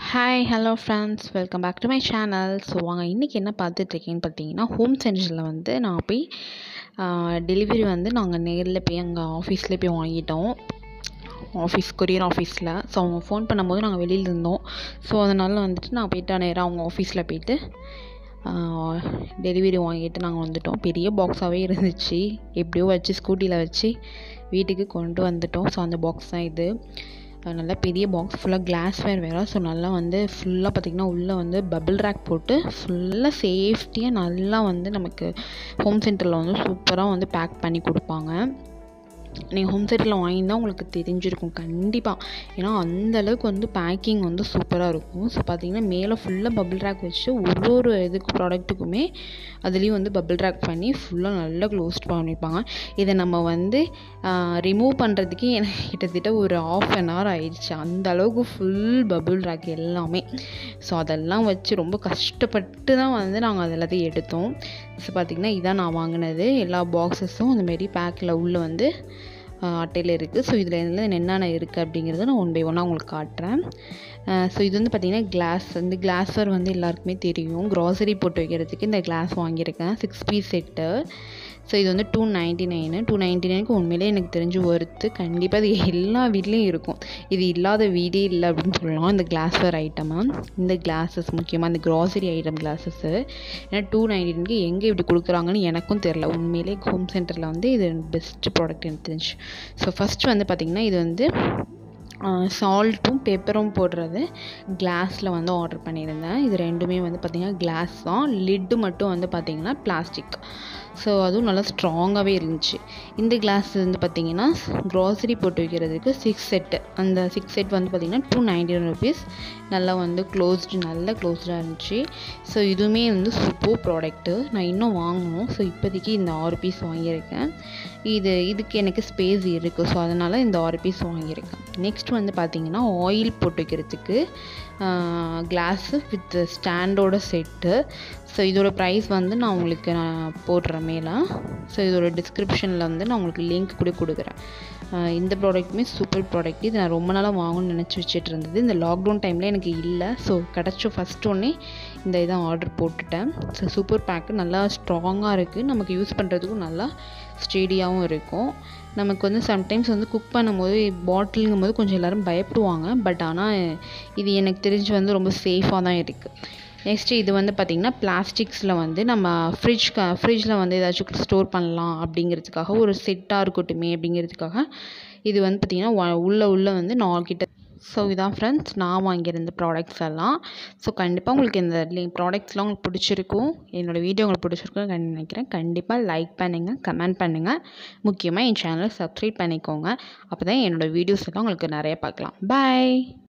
hi hello friends welcome back to my channel so வாங்க இன்றைக்கி என்ன பார்த்துட்ருக்கேன்னு பார்த்தீங்கன்னா ஹோம் சென்டரில் வந்து நான் போய் டெலிவரி வந்து நாங்கள் நேரில் போய் அங்கே ஆஃபீஸில் போய் வாங்கிட்டோம் ஆஃபீஸ் கொரியர் ஆஃபீஸில் ஸோ அவங்க ஃபோன் பண்ணும்போது நாங்கள் வெளியில் இருந்தோம் ஸோ அதனால் வந்துட்டு நான் போய்ட்டு நேராக அவங்க ஆஃபீஸில் போயிட்டு டெலிவரி வாங்கிட்டு நாங்கள் வந்துட்டோம் பெரிய பாக்ஸாகவே இருந்துச்சு எப்படியோ வச்சு ஸ்கூட்டியில் வச்சு வீட்டுக்கு கொண்டு வந்துட்டோம் ஸோ அந்த பாக்ஸ் தான் இது நல்லா பெரிய பாக்ஸ் ஃபுல்லாக கிளாஸ் வேர் வேறு ஸோ நல்லா வந்து ஃபுல்லாக பார்த்திங்கன்னா உள்ளே வந்து பபிள் ரேக் போட்டு ஃபுல்லாக சேஃப்டியாக நல்லா வந்து நமக்கு ஹோம் சென்டரில் வந்து சூப்பராக வந்து பேக் பண்ணி கொடுப்பாங்க நீங்கள் ஹோம் சென்டரில் வாங்கியிருந்தால் உங்களுக்கு தெரிஞ்சிருக்கும் கண்டிப்பாக ஏன்னா அந்த அளவுக்கு வந்து பேக்கிங் வந்து சூப்பராக இருக்கும் ஸோ பார்த்தீங்கன்னா மேலே ஃபுல்லாக பபிள் ரேக் வச்சு ஒரு ஒரு இதுக்கு ப்ராடக்ட்டுக்குமே அதுலேயும் வந்து பபிள் ரேக் பண்ணி ஃபுல்லாக நல்லா க்ளோஸ் பண்ணியிருப்பாங்க இதை நம்ம வந்து ரிமூவ் பண்ணுறதுக்கே எனக்கு கிட்டத்தட்ட ஒரு ஆஃப் அன் ஹவர் ஆயிடுச்சு அந்த அளவுக்கு ஃபுல் பபிள் ரேக் எல்லாமே ஸோ அதெல்லாம் வச்சு ரொம்ப கஷ்டப்பட்டு தான் வந்து நாங்கள் அது எல்லாத்தையும் எடுத்தோம் ஸோ பார்த்திங்கன்னா இதான் நான் வாங்கினது எல்லா பாக்ஸஸும் அந்தமாரி பேக்கில் உள்ளே வந்து அட்டையில் இருக்குது ஸோ இதில் இதில் என்னென்ன இருக்குது அப்படிங்கிறத நான் ஒன் பை ஒன்னாக உங்களுக்கு காட்டுறேன் ஸோ இது வந்து பார்த்திங்கன்னா கிளாஸ் இந்த கிளாஸ்வர் வந்து எல்லாருக்குமே தெரியும் க்ராசரி போட்டு வைக்கிறதுக்கு இந்த கிளாஸ் வாங்கியிருக்கேன் சிக்ஸ் பீஸ் செட்டு ஸோ இது வந்து two ninety nine two ninety நைனுக்கு உண்மையிலே எனக்கு தெரிஞ்சு ஒர்த்து கண்டிப்பாக அது எல்லா வீட்லேயும் இருக்கும் இது இல்லாத வீடே இல்லை அப்படின்னு சொல்லலாம் இந்த கிளாஸ்வேர் ஐட்டமாக இந்த கிளாஸஸ் முக்கியமாக இந்த க்ராசரி ஐட்டம் கிளாஸஸ்ஸு ஏன்னா டூ நைன்ட்டி நைனுக்கு எங்கே இப்படி கொடுக்குறாங்கன்னு எனக்கும் தெரில உண்மையிலே ஹோம் சென்டரில் வந்து இது பெஸ்ட்டு ப்ராடக்ட் எனக்கு தெரிஞ்சு ஸோ ஃபஸ்ட்டு வந்து பார்த்திங்கன்னா இது வந்து சால்ட்டும் பெப்பரும் போடுறது கிளாஸில் வந்து ஆர்டர் பண்ணியிருந்தேன் இது ரெண்டுமே வந்து பார்த்திங்கன்னா கிளாஸ் தான் லிட்டு மட்டும் வந்து பார்த்திங்கன்னா பிளாஸ்டிக் ஸோ அதுவும் நல்லா ஸ்ட்ராங்காகவே இருந்துச்சு இந்த கிளாஸ் வந்து பார்த்திங்கன்னா க்ராசரி போட்டு வைக்கிறதுக்கு சிக்ஸ் செட்டு அந்த சிக்ஸ் செட் வந்து பார்த்திங்கன்னா டூ நைன்டி ஒன் ருபீஸ் நல்லா வந்து க்ளோஸ்டு நல்ல க்ளோஸ்டாக இருந்துச்சு ஸோ இதுவுமே வந்து சூப்பர் ப்ராடக்ட்டு நான் இன்னும் வாங்கணும் ஸோ இப்போதைக்கு இந்த ஆறு பீஸ் வாங்கியிருக்கேன் இது இதுக்கு எனக்கு ஸ்பேஸ் இருக்குது ஸோ அதனால் இந்த ஆறு பீஸ் வாங்கியிருக்கேன் நெக்ஸ்ட் வந்து பார்த்திங்கன்னா ஆயில் போட்டு வைக்கிறதுக்கு கிளாஸு வித் ஸ்டாண்டோட செட்டு ஸோ இதோட ப்ரைஸ் வந்து நான் உங்களுக்கு நான் போடுறேன் மேலே ஸோ இதோட டிஸ்கிரிப்ஷனில் வந்து நான் உங்களுக்கு லிங்க் கூட கொடுக்குறேன் இந்த ப்ராடக்ட்டுமே சூப்பர் ப்ராடக்ட் இது நான் ரொம்ப நாளாக வாங்கணும்னு நினச்சி வச்சுட்டு இருந்தது இந்த லாக்டவுன் டைமில் எனக்கு இல்லை ஸோ கிடச்ச ஃபஸ்ட் ஒன்னே இந்த இதை ஆர்டர் போட்டுட்டேன் ஸோ சூப்பர் பேக்கு நல்லா ஸ்ட்ராங்காக இருக்குது நமக்கு யூஸ் பண்ணுறதுக்கும் நல்லா ஸ்டேடியாகவும் இருக்கும் நமக்கு வந்து சம்டைம்ஸ் வந்து குக் பண்ணும்போது பாட்டிலுங்கும் போது கொஞ்சம் எல்லோரும் பயப்படுவாங்க பட் ஆனால் இது எனக்கு தெரிஞ்சு வந்து ரொம்ப சேஃபாக தான் இருக்குது நெக்ஸ்ட்டு இது வந்து பார்த்திங்கன்னா பிளாஸ்டிக்ஸில் வந்து நம்ம ஃப்ரிட்ஜ் க ஃப்ரிட்ஜில் வந்து ஏதாச்சும் ஸ்டோர் பண்ணலாம் அப்படிங்கிறதுக்காக ஒரு செட்டாக இருக்கட்டுமே அப்படிங்கிறதுக்காக இது வந்து பார்த்திங்கன்னா உள்ளே உள்ளே வந்து நான் கிட்ட ஸோ இதான் ஃப்ரெண்ட்ஸ் நான் வாங்கியிருந்த ப்ராடக்ட்ஸ் எல்லாம் ஸோ கண்டிப்பாக உங்களுக்கு இந்த ப்ராடக்ட்ஸ்லாம் உங்களுக்கு பிடிச்சிருக்கும் என்னோடய வீடியோ உங்களுக்கு பிடிச்சிருக்கும் நினைக்கிறேன் கண்டிப்பாக லைக் பண்ணுங்கள் கமெண்ட் பண்ணுங்கள் முக்கியமாக என் சேனலை சப்ஸ்கிரைப் பண்ணிக்கோங்க அப்போ தான் என்னோடய வீடியோஸ் எல்லாம் உங்களுக்கு நிறைய பார்க்கலாம் பாய்